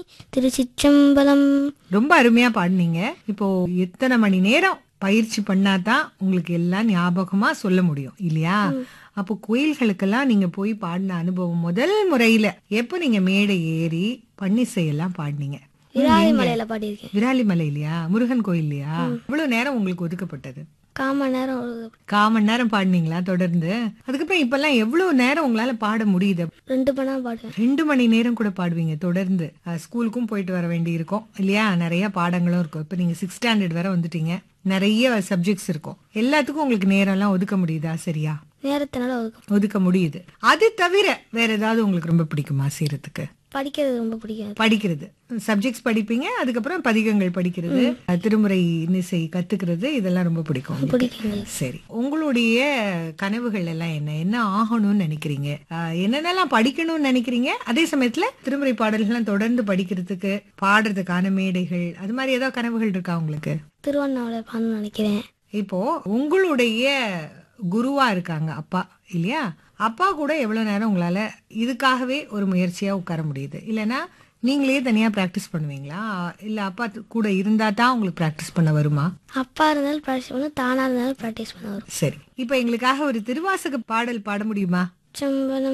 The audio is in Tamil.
திருச்சிற்றம்பலம் ரொம்ப அருமையா பாடுனீங்க இப்போ எத்தனை மணி நேரம் பயிற்சி பண்ணாதான் உங்களுக்கு எல்லாம் ஞாபகமா சொல்ல முடியும் இல்லையா அப்போ கோயில்களுக்கெல்லாம் நீங்க போய் பாடின அனுபவம் முதல் முறையில எப்போ நீங்க மேடை ஏறி பன்னிசையெல்லாம் பாடினீங்க விராலி மலையில பாடியிருக்கேன் விராலிமலை இல்லையா முருகன் கோயில் இல்லையா இவ்வளவு நேரம் உங்களுக்கு ஒதுக்கப்பட்டது காம நேரம் ஒரு கால் மணி நேரம் பாடினீங்களா தொடர்ந்து அதுக்கப்புறம் இப்பெல்லாம் எவ்வளவு நேரம் உங்களால பாட முடியுது ரெண்டு பண்ணா பாடுவேன் ரெண்டு மணி நேரம் கூட பாடுவீங்க தொடர்ந்து அஹ், ஸ்கூலுக்கும் போயிட்டு வர வேண்டி இருக்கும் இல்லையா நிறைய பாடங்களும் இருக்கும் இப்ப நீங்க சிக்ஸ் ஸ்டாண்டர்ட் வரை வந்துட்டீங்க நிறைய சப்ஜெக்ட்ஸ் இருக்கும் எல்லாத்துக்கும் உங்களுக்கு நேரம் எல்லாம் ஒதுக்க முடியுதா சரியா நேரத்தினால ஒதுக்கும் ஒதுக்க முடியுது அது தவிர வேற ஏதாவது உங்களுக்கு ரொம்ப பிடிக்குமா செய்யறதுக்கு படிக்கிறது ரொம்ப பிடிக்காது படிக்கிறது சப்ஜெக்ட்ஸ் படிப்பீங்க அதுக்கப்புறம் பதிகங்கள் படிக்கிறது அஹ், திருமுறை இன்னிசை கத்துக்கிறது இதெல்லாம் ரொம்ப பிடிக்கும் உங்களுக்கு. பிடிக்கும் சரி உங்களுடைய கனவுகள் எல்லாம் என்ன என்ன ஆகணும்னு நினைக்கிறீங்க ஆஹ் என்னென்னலாம் படிக்கணும்னு நினைக்கிறீங்க அதே சமயத்துல திருமுறை பாடல்கள்லாம் தொடர்ந்து படிக்கிறதுக்கு பாடுறதுக்கான மேடைகள் அது மாதிரி ஏதாவது கனவுகள் இருக்கா உங்களுக்கு திருவண்ணாமலை பாடணும்னு நினைக்கிறேன் இப்போ உங்களுடைய குருவா இருக்காங்க அப்பா இல்லையா அப்பா கூட எவ்வளவு நேரம் உங்களால இதுக்காகவே ஒரு முயற்சியா உட்கார முடியுது இல்லைன்னா நீங்களே தனியா பிராக்டிஸ் பண்ணுவீங்களா இல்ல அப்பா கூட இருந்தா தான் உங்களுக்கு பிராக்டிஸ் பண்ண வருமா அப்பா இருந்தாலும் ப்ராக்டிஸ் பண்ணும் தானா இருந்தாலும் ப்ராக்டிஸ் பண்ண வரும் சரி இப்போ எங்களுக்காக ஒரு திருவாசக பாடல் பாட முடியுமா சம்பளம்